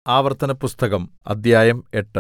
ആവർത്തനപുസ്തകം അദ്ധ്യായം എട്ട്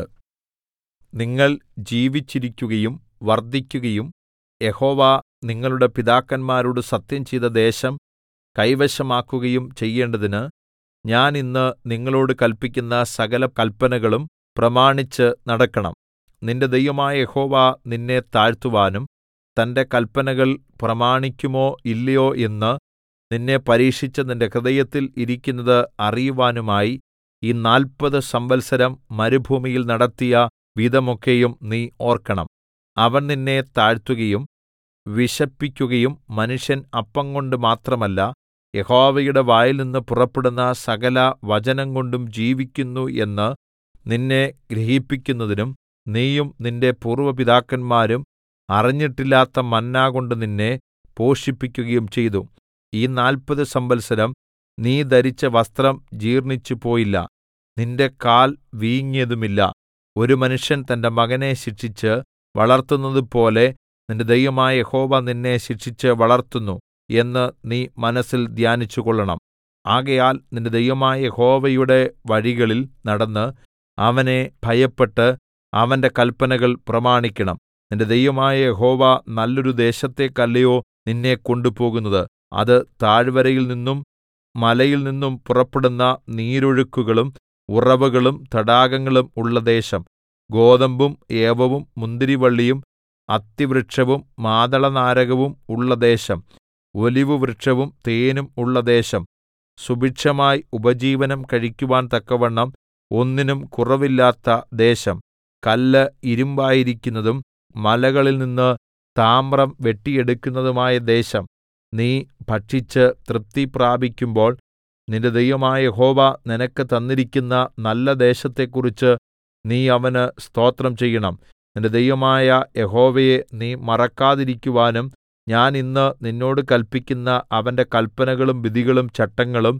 നിങ്ങൾ ജീവിച്ചിരിക്കുകയും വർദ്ധിക്കുകയും യഹോവ നിങ്ങളുടെ പിതാക്കന്മാരോട് സത്യംചെയ്ത ദേശം കൈവശമാക്കുകയും ചെയ്യേണ്ടതിന് ഞാൻ ഇന്ന് നിങ്ങളോട് കല്പിക്കുന്ന സകല കല്പനകളും പ്രമാണിച്ച് നടക്കണം നിന്റെ ദൈവമായ യഹോവ നിന്നെ താഴ്ത്തുവാനും തന്റെ കല്പനകൾ പ്രമാണിക്കുമോ ഇല്ലയോ എന്ന് നിന്നെ പരീക്ഷിച്ച് നിന്റെ ഹൃദയത്തിൽ ഇരിക്കുന്നത് അറിയുവാനുമായി ഈ നാല്പത് സംവത്സരം മരുഭൂമിയിൽ നടത്തിയ വിധമൊക്കെയും നീ ഓർക്കണം അവൻ നിന്നെ താഴ്ത്തുകയും വിശപ്പിക്കുകയും മനുഷ്യൻ അപ്പംകൊണ്ട് മാത്രമല്ല യഹോവയുടെ വായിൽനിന്ന് പുറപ്പെടുന്ന സകല വചനംകൊണ്ടും ജീവിക്കുന്നു എന്ന് നിന്നെ ഗ്രഹിപ്പിക്കുന്നതിനും നീയും നിന്റെ പൂർവ്വ പിതാക്കന്മാരും അറിഞ്ഞിട്ടില്ലാത്ത മന്നാകൊണ്ട് നിന്നെ പോഷിപ്പിക്കുകയും ചെയ്തു ഈ നാല്പത് സംവത്സരം നീ ധരിച്ച വസ്ത്രം ജീർണ്ണിച്ചുപോയില്ല നിന്റെ കാൽ വീങ്ങിയതുമില്ല ഒരു മനുഷ്യൻ തന്റെ മകനെ ശിക്ഷിച്ച് വളർത്തുന്നതുപോലെ നിന്റെ ദൈവമായ യഹോവ നിന്നെ ശിക്ഷിച്ച് വളർത്തുന്നു എന്ന് നീ മനസ്സിൽ ധ്യാനിച്ചുകൊള്ളണം ആകയാൽ നിന്റെ ദൈവമായ യഹോവയുടെ വഴികളിൽ നടന്ന് അവനെ ഭയപ്പെട്ട് അവന്റെ കല്പനകൾ പ്രമാണിക്കണം നിന്റെ ദൈവമായ യഹോവ നല്ലൊരു ദേശത്തേക്കല്ലയോ നിന്നെ കൊണ്ടുപോകുന്നത് അത് താഴ്വരയിൽ നിന്നും മലയിൽ നിന്നും പുറപ്പെടുന്ന നീരൊഴുക്കുകളും ഉറവുകളും തടാകങ്ങളും ഉള്ള ദേശം ഗോതമ്പും യവവും മുന്തിരിവള്ളിയും അത്തിവൃക്ഷവും മാതളനാരകവും ഉള്ള ദേശം ഒലിവുവൃക്ഷവും തേനും ഉള്ള ദേശം സുഭിക്ഷമായി ഉപജീവനം കഴിക്കുവാൻ തക്കവണ്ണം ഒന്നിനും കുറവില്ലാത്ത ദേശം കല്ല് ഇരിമ്പായിരിക്കുന്നതും മലകളിൽ നിന്ന് താമ്രം വെട്ടിയെടുക്കുന്നതുമായ ദേശം നീ ഭക്ഷിച്ച് തൃപ്തി പ്രാപിക്കുമ്പോൾ നിന്റെ ദൈവമായ യഹോവ നിനക്ക് തന്നിരിക്കുന്ന നല്ല ദേശത്തെക്കുറിച്ച് നീ അവന് സ്തോത്രം ചെയ്യണം നിന്റെ ദൈവമായ യഹോവയെ നീ മറക്കാതിരിക്കുവാനും ഞാൻ ഇന്ന് നിന്നോട് കല്പിക്കുന്ന അവന്റെ കല്പനകളും വിധികളും ചട്ടങ്ങളും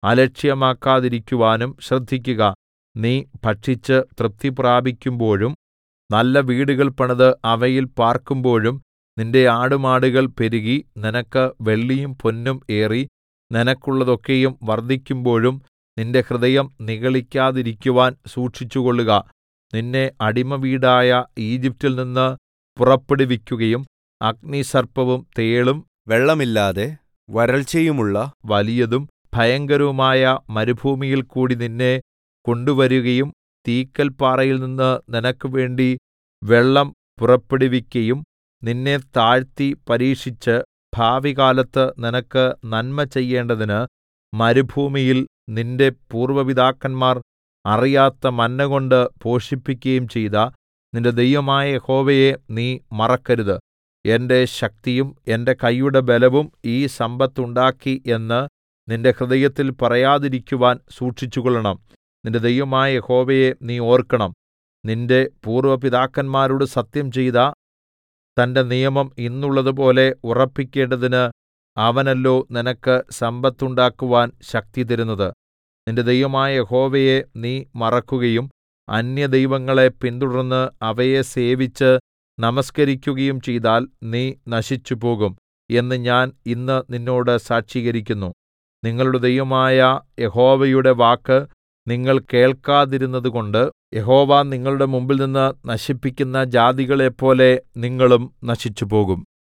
അലക്ഷ്യമാക്കാതിരിക്കുവാനും ശ്രദ്ധിക്കുക നീ ഭക്ഷിച്ച് തൃപ്തി പ്രാപിക്കുമ്പോഴും നല്ല വീടുകൾ പണിത് അവയിൽ പാർക്കുമ്പോഴും നിന്റെ ആടുമാടുകൾ പെരുകി നിനക്ക് വെള്ളിയും പൊന്നും ഏറി നിനക്കുള്ളതൊക്കെയും വർദ്ധിക്കുമ്പോഴും നിന്റെ ഹൃദയം നിഗളിക്കാതിരിക്കുവാൻ സൂക്ഷിച്ചുകൊള്ളുക നിന്നെ അടിമവീടായ ഈജിപ്റ്റിൽ നിന്ന് പുറപ്പെടുവിക്കുകയും അഗ്നിസർപ്പവും തേളും വെള്ളമില്ലാതെ വരൾച്ചയുമുള്ള വലിയതും ഭയങ്കരവുമായ മരുഭൂമിയിൽ കൂടി നിന്നെ കൊണ്ടുവരുകയും തീക്കൽപ്പാറയിൽ നിന്ന് നിനക്ക് വേണ്ടി വെള്ളം പുറപ്പെടുവിക്കയും നിന്നെ താഴ്ത്തി പരീക്ഷിച്ച് ഭാവികാലത്ത് നിനക്ക് നന്മ ചെയ്യേണ്ടതിന് മരുഭൂമിയിൽ നിന്റെ പൂർവ്വപിതാക്കന്മാർ അറിയാത്ത മന്നകൊണ്ട് പോഷിപ്പിക്കുകയും ചെയ്ത നിന്റെ ദൈവമായ യഹോവയെ നീ മറക്കരുത് എന്റെ ശക്തിയും എന്റെ കൈയുടെ ബലവും ഈ സമ്പത്തുണ്ടാക്കി എന്ന് നിന്റെ ഹൃദയത്തിൽ പറയാതിരിക്കുവാൻ സൂക്ഷിച്ചുകൊള്ളണം നിന്റെ ദൈവമായ യഹോവയെ നീ ഓർക്കണം നിന്റെ പൂർവ്വപിതാക്കന്മാരോട് സത്യം ചെയ്ത തന്റെ നിയമം ഇന്നുള്ളതുപോലെ ഉറപ്പിക്കേണ്ടതിന് അവനല്ലോ നിനക്ക് സമ്പത്തുണ്ടാക്കുവാൻ ശക്തി തരുന്നത് നിന്റെ ദൈവമായ യഹോവയെ നീ മറക്കുകയും അന്യദൈവങ്ങളെ പിന്തുടർന്ന് അവയെ സേവിച്ച് നമസ്കരിക്കുകയും ചെയ്താൽ നീ നശിച്ചുപോകും എന്ന് ഞാൻ ഇന്ന് നിന്നോട് സാക്ഷീകരിക്കുന്നു നിങ്ങളുടെ ദൈവമായ യഹോവയുടെ വാക്ക് നിങ്ങൾ കേൾക്കാതിരുന്നതുകൊണ്ട് യഹോവ നിങ്ങളുടെ മുമ്പിൽനിന്ന് നശിപ്പിക്കുന്ന ജാതികളെപ്പോലെ നിങ്ങളും നശിച്ചുപോകും